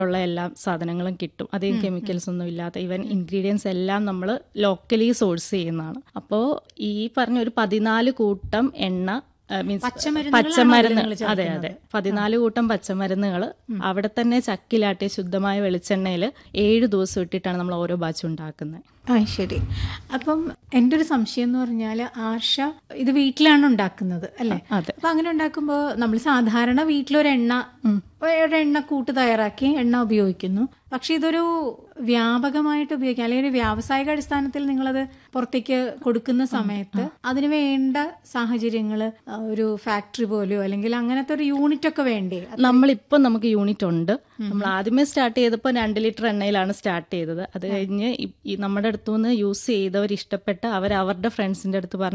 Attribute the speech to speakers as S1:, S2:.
S1: ഉള്ള എല്ലാ സാധനങ്ങളും കിട്ടും അധികം കെമിക്കൽസ് ഒന്നും ഇല്ലാത്ത ഈവൻ ഇൻഗ്രീഡിയൻസ് എല്ലാം നമ്മൾ ലോക്കലി സോഴ്സ് ചെയ്യുന്നതാണ് അപ്പോൾ ഈ പറഞ്ഞ ഒരു പതിനാല് കൂട്ടം എണ്ണ മീൻസ്
S2: പച്ചമരുന്നുകളാണോ
S1: പച്ചമരുന്ന്
S2: ഇതിൽ നിങ്ങൾ
S1: അതെ അതെ പതിനാല് കൂട്ടം പച്ചമരുന്നുകൾ അവിടെ തന്നെ ചക്കിലാട്ടിയ ശുദ്ധമായ വെളിച്ചെണ്ണയിൽ ഏഴ് ദിവസം ഇട്ടിട്ടാണ് നമ്മൾ ഓരോ ബാച്ച് ഉണ്ടാക്കുന്നത്
S2: ആ ശരി അപ്പം എൻ്റെ ഒരു സംശയം എന്ന് പറഞ്ഞാൽ ആർഷ ഇത് വീട്ടിലാണ് ഉണ്ടാക്കുന്നത് അല്ലേ
S1: അതെ
S2: അപ്പൊ അങ്ങനെ ഉണ്ടാക്കുമ്പോൾ നമ്മൾ സാധാരണ വീട്ടിലൊരു എണ്ണ ഒരു എണ്ണ കൂട്ട് തയ്യാറാക്കി എണ്ണ ഉപയോഗിക്കുന്നു പക്ഷെ ഇതൊരു വ്യാപകമായിട്ട് ഉപയോഗിക്കുക അല്ലെങ്കിൽ ഒരു വ്യാവസായിക അടിസ്ഥാനത്തിൽ നിങ്ങളത് പുറത്തേക്ക് കൊടുക്കുന്ന സമയത്ത് അതിന് വേണ്ട സാഹചര്യങ്ങൾ ഒരു ഫാക്ടറി പോലെയോ അല്ലെങ്കിൽ അങ്ങനത്തെ ഒരു യൂണിറ്റ് ഒക്കെ വേണ്ടേ
S1: നമ്മളിപ്പം നമുക്ക് യൂണിറ്റ് ഉണ്ട് നമ്മൾ ആദ്യമേ സ്റ്റാർട്ട് ചെയ്തപ്പോൾ രണ്ട് ലിറ്റർ എണ്ണയിലാണ് സ്റ്റാർട്ട് ചെയ്തത് അത് കഴിഞ്ഞ് ഈ- ഈ നമ്മുടെ അടുത്തുനിന്ന് യൂസ് ചെയ്തവർ ഇഷ്ടപ്പെട്ട അവർ അവരുടെ ഫ്രണ്ട്സിന്റെ അടുത്ത് പറഞ്ഞു